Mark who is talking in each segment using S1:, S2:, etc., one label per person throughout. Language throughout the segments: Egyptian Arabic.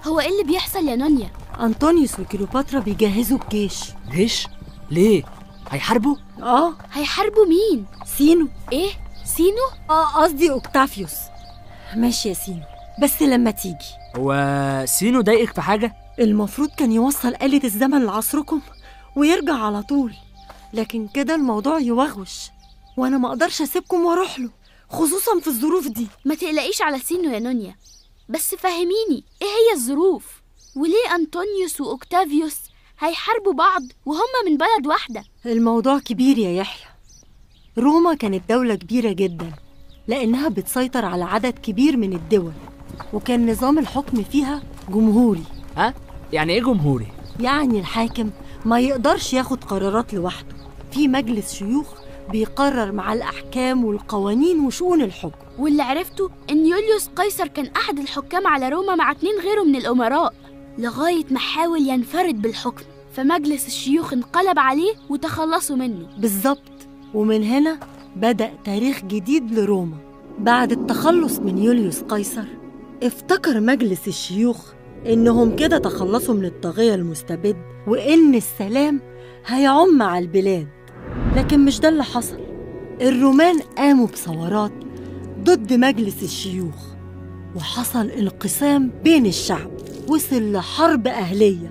S1: هو ايه اللي بيحصل يا نونيا
S2: أنطونيوس وكليوباترا بيجهزوا الجيش
S3: جيش ليه هيحاربوا
S2: آه
S1: هيحاربوا مين
S2: سينو
S1: ايه سينو
S2: آه قصدي أوكتافيوس ماشي يا سينو بس لما تيجي
S3: هو سينو ضايقك في حاجه
S2: المفروض كان يوصل آلة الزمن لعصركم ويرجع على طول لكن كده الموضوع يوغوش وأنا ما أقدرش أسيبكم وأروح له خصوصا في الظروف دي
S1: ما تقلقيش على سينو يا نونيا بس فهميني ايه هي الظروف وليه انطونيوس واوكتافيوس هيحاربوا بعض وهما من بلد واحدة
S2: الموضوع كبير يا يحيى روما كانت دولة كبيرة جدا لأنها بتسيطر على عدد كبير من الدول وكان نظام الحكم فيها جمهوري
S3: ها يعني ايه جمهوري
S2: يعني الحاكم ما يقدرش ياخد قرارات لوحده في مجلس شيوخ بيقرر مع الأحكام والقوانين وشؤون الحكم
S1: واللي عرفته ان يوليوس قيصر كان احد الحكام على روما مع اتنين غيره من الامراء لغاية ما حاول ينفرد بالحكم فمجلس الشيوخ انقلب عليه وتخلصوا منه
S2: بالظبط ومن هنا بدأ تاريخ جديد لروما بعد التخلص من يوليوس قيصر افتكر مجلس الشيوخ إنهم كده تخلصوا من الطاغية المستبد وإن السلام هيعم على البلاد لكن مش ده اللي حصل الرومان قاموا بثورات ضد مجلس الشيوخ وحصل انقسام بين الشعب وصل لحرب أهلية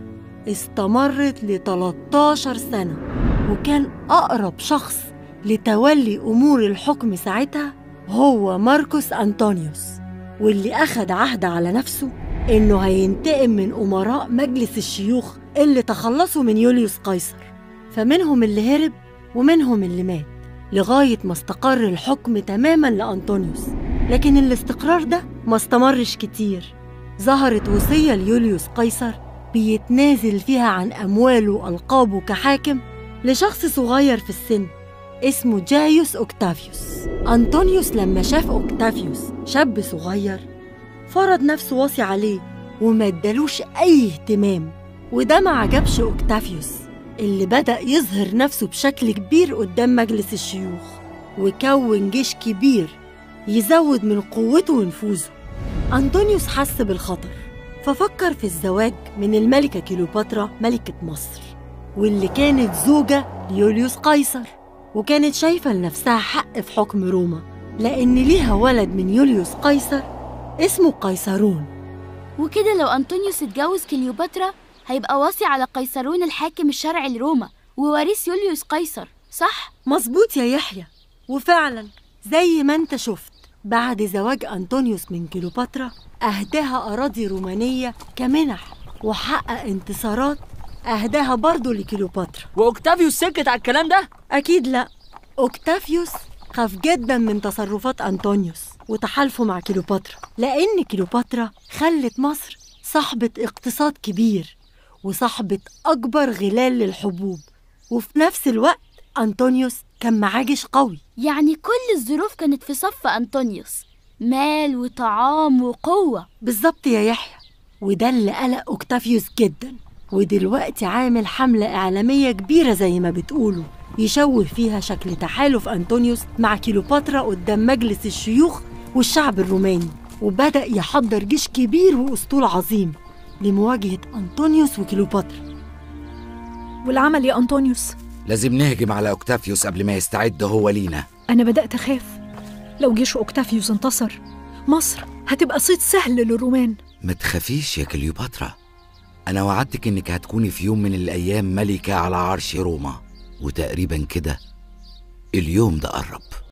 S2: استمرت ل 13 سنة وكان أقرب شخص لتولي أمور الحكم ساعتها هو ماركوس أنطونيوس واللي أخد عهد على نفسه إنه هينتقم من أمراء مجلس الشيوخ اللي تخلصوا من يوليوس قيصر فمنهم اللي هرب ومنهم اللي مات لغاية ما استقر الحكم تماما لأنطونيوس لكن الاستقرار ده ما استمرش كتير ظهرت وصية ليوليوس قيصر بيتنازل فيها عن أمواله وألقابه كحاكم لشخص صغير في السن اسمه جايوس أوكتافيوس أنطونيوس لما شاف أوكتافيوس شاب صغير فرض نفسه واصي عليه وما ادالوش أي اهتمام وده ما عجبش أوكتافيوس اللي بدأ يظهر نفسه بشكل كبير قدام مجلس الشيوخ وكون جيش كبير يزود من قوته ونفوذه أنطونيوس حس بالخطر ففكر في الزواج من الملكة كيلوباترا ملكة مصر واللي كانت زوجة ليوليوس قيصر وكانت شايفة لنفسها حق في حكم روما لأن ليها ولد من يوليوس قيصر اسمه قيصرون
S1: وكده لو أنطونيوس اتجوز كليوباترا هيبقى واصي على قيصرون الحاكم الشرعي لروما ووريث يوليوس قيصر صح؟
S2: مظبوط يا يحيى وفعلا زي ما انت شفت بعد زواج أنطونيوس من كليوباترا أهداها أراضي رومانية كمنح وحقق انتصارات أهداها برضه لكليوباترا
S3: واوكتافيوس سكت على الكلام ده
S2: أكيد لأ أوكتافيوس خاف جدا من تصرفات أنطونيوس وتحالفه مع كليوباترا لأن كليوباترا خلت مصر صاحبة اقتصاد كبير وصاحبة أكبر غلال للحبوب وفي نفس الوقت أنطونيوس كان معاه جيش قوي
S1: يعني كل الظروف كانت في صف أنطونيوس مال وطعام وقوة
S2: بالظبط يا يحيى وده اللي قلق أوكتافيوس جدا ودلوقتي عامل حملة إعلامية كبيرة زي ما بتقولوا يشوه فيها شكل تحالف أنطونيوس مع كيلوباترا قدام مجلس الشيوخ والشعب الروماني وبدأ يحضر جيش كبير وأسطول عظيم لمواجهة أنطونيوس وكيلوباترا
S4: والعمل يا أنطونيوس
S5: لازم نهجم على أوكتافيوس قبل ما يستعد هو لينا
S4: أنا بدأت أخاف لو جيش أوكتافيوس انتصر مصر هتبقى صيد سهل للرومان
S5: ما تخافيش يا كليوباترا أنا وعدتك إنك هتكوني في يوم من الأيام ملكة على عرش روما وتقريبا كده اليوم ده قرب